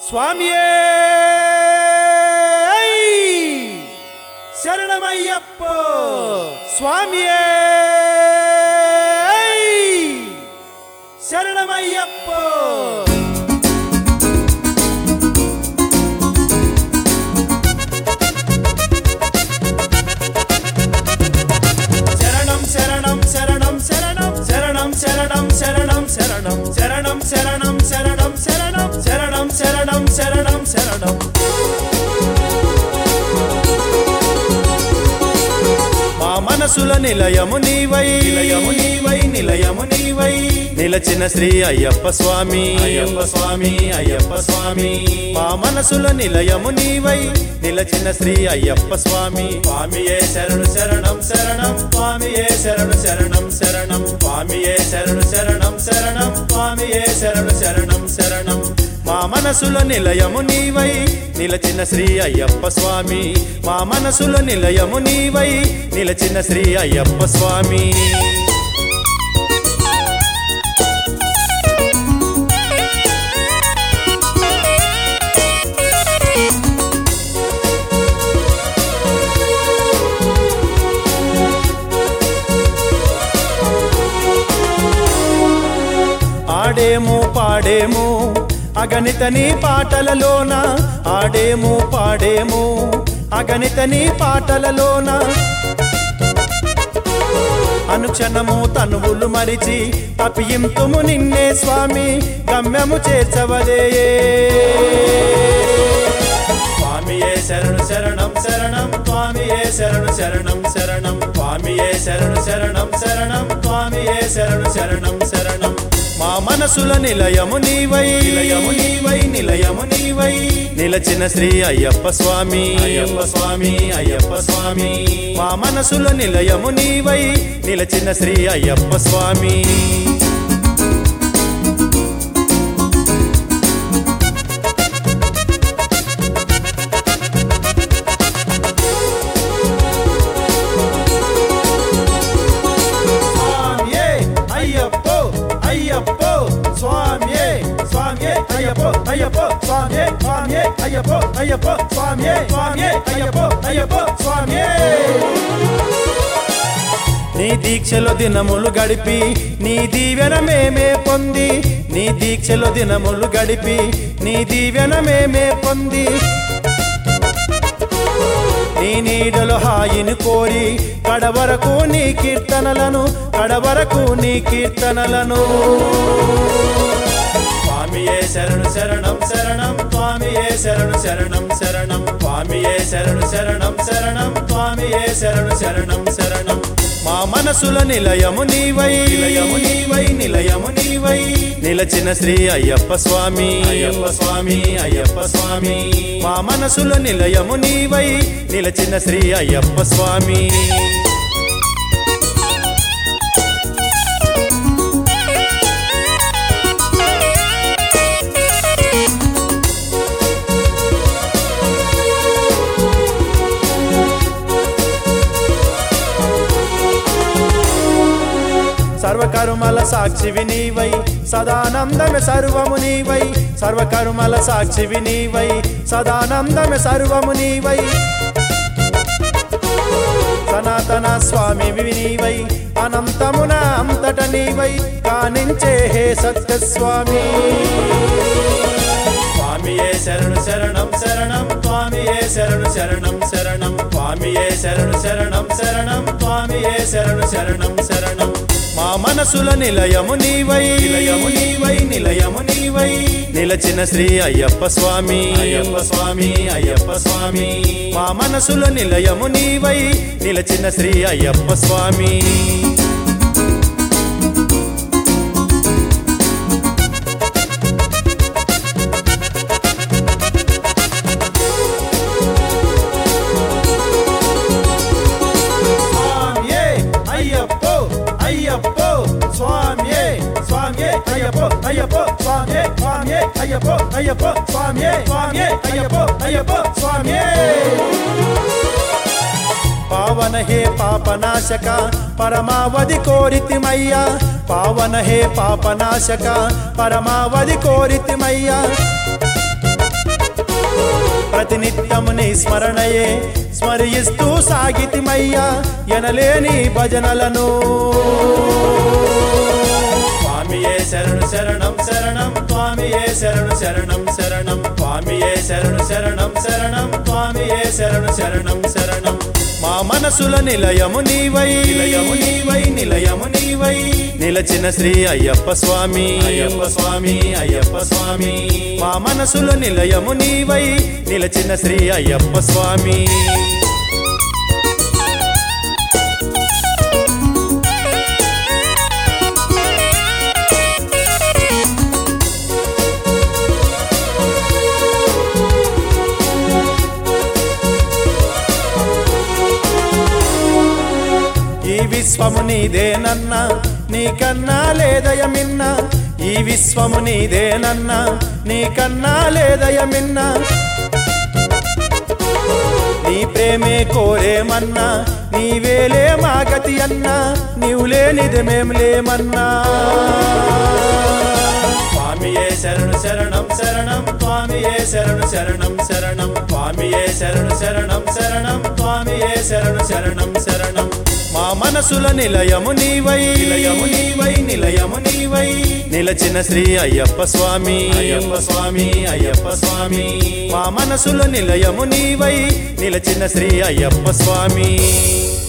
స్వామియే శరణమయ్యప్ప స్వామియే శరణమయ్యప్ప శరణం శరణం శరణం శరణం శరణం శరణం శరణం శరణం శరణం శరణం శరణం శరణం శరణం శరణం శరణం శరణం మా మనసుల నిలయము నీవై నిలయము నీవై నిలయము నీవై నిలచిన శ్రీ అయ్యప్ప స్వామి అయ్యప్ప స్వామి అయ్యప్ప స్వామి మా మనసుల నిలయము నీవై నిలచిన శ్రీ అయ్యప్ప స్వామి స్వామియే శరణు శరణం శరణం స్వామియే శరణు శరణం శరణం స్వామియే శరణు శరణం శరణం స్వామియే శరణు శరణం శరణం మా మనసుల నిలయము నీవై నిలచిన శ్రీ అయ్యప్ప స్వామి మా మనసుల నిలయము నీవై నిలచిన శ్రీ అయ్యప్ప స్వామి ఆడేము పాడేము అగణిత నీ పాటలలోన ఆడేము పాడేము అగణిత నీ పాటలలోన అనుక్షణము తనువులు మరిచి తప్పింతుము నిన్నే స్వామి గమ్యము చేర్చవదే స్వామియే శరణు శరణం శరణం స్వామియే శరణు శరణం శరణం స్వామియే శరణు శరణం శరణం స్వామియే శరణు శరణం శరణం మా మనసుల నిలయము నీవై నిలయము నీవై నిలయము నీవై నిలచిన శ్రీ అయ్యప్ప స్వామి అయ్యప్ప స్వామి అయ్యప్ప స్వామి మా మనసుల నిలయము నీవై నిలచిన శ్రీ అయ్యప్ప స్వామి స్వామియే అయ్యప్పో అయ్యప్పో స్వామియే స్వామియే అయ్యప్పో అయ్యప్పో స్వామియే స్వామియే అయ్యప్పో అయ్యప్పో స్వామియే స్వామియే అయ్యప్పో అయ్యప్పో స్వామియే నీ దీక్షలో దినములు గడిపి నీ దీవెన మేమే పొంది నీ దీక్షలో దినములు గడిపి నీ దీవెన మేమే పొంది నీ నీడలో హాయిని కోరి కడవరకు నీ కీర్తనలను కడవరకు నీ కీర్తనలను స్వామియే శరణు శరణం శరణం స్వామియే శరణు శరణం శరణం స్వామియే శరణు శరణం శరణం స్వామియే శరణు శరణం శరణం మా మనసుల నిలయము నీవై నిలయము నీవై నిలయము నీవై నిలచిన శ్రీ అయ్యప్ప స్వామి అయ్యప్ప స్వామి అయ్యప్ప స్వామి మా మనసుల నిలయము నీవై నిలచిన శ్రీ అయ్యప్ప స్వామి సర్వకర్మల సాక్షివి నీవై సదానందమే సర్వము నీవై సర్వకర్మల సాక్షివి నీవై సదానందమే సర్వము నీవై సనాతన స్వామి నీవై అనంతమున అంతట నీవై కానించే హే సత్యస్వామి స్వామియే శరణు శరణం శరణం స్వామియే శరణు శరణం శరణం స్వామియే శరణు శరణం శరణం స్వామియే శరణు శరణం శరణం మా మనసుల నిలయము నీవై నిలయము నీవై నిలయము నీవై నిలచిన శ్రీ అయ్యప్ప స్వామి అయ్యప్ప స్వామి అయ్యప్ప స్వామి మా మనసుల నిలయము నీవై నిలచిన శ్రీ అయ్యప్ప స్వామి స్వామియే అయ్యప్పో అయ్యప్పో స్వామియే స్వామియే అయ్యప్పో అయ్యప్పో స్వామియే స్వామియే అయ్యప్పో అయ్యప్పో స్వామియే స్వామియే అయ్యప్పో అయ్యప్పో స్వామియే పావన హే పాపనాశక పరమావధి కోరితిమయ్యా పావన హే పాపనాశక పరమావధి కోరితిమయ్యా ప్రతినిత్యము నీ స్మరణయే స్మరిస్తూ సాగితిమయ్యా ఎనలేని భజనలను స్వామియే శరణు శరణం శరణం స్వామియే శరణు శరణం శరణం స్వామియే శరణు శరణం శరణం స్వామియే శరణు శరణం శరణం మా మనసుల నిలయము నీవై నిలయము నీవై నిలయము నీవై నిలచిన శ్రీ అయ్యప్ప స్వామి అయ్యప్ప స్వామి అయ్యప్ప స్వామి మా మనసుల నిలయము నీవై నిలచిన శ్రీ అయ్యప్ప స్వామి ఈ విశ్వము నీదేనన్నా నీకన్నా లేదయమిన్నా ఈ విశ్వము నీదేనన్నా నీకన్నా లేదయమిన్నా నీ ప్రేమే కోరేమన్నా నీవేలే మా గతి అన్నా నీవు లేనిది మేం లేమన్నా స్వామియే శరణు శరణం శరణం స్వామియే శరణు శరణం శరణం స్వామియే శరణు శరణం శరణం స్వామియే శరణు శరణం శరణం మా మనసుల నిలయము నీవై నిలయము నీవై నిలయము నీవై నిలచిన శ్రీ అయ్యప్ప స్వామి అయ్యప్ప స్వామి అయ్యప్ప స్వామి మా మనసుల నిలయము నీవై నిలచిన శ్రీ అయ్యప్ప స్వామి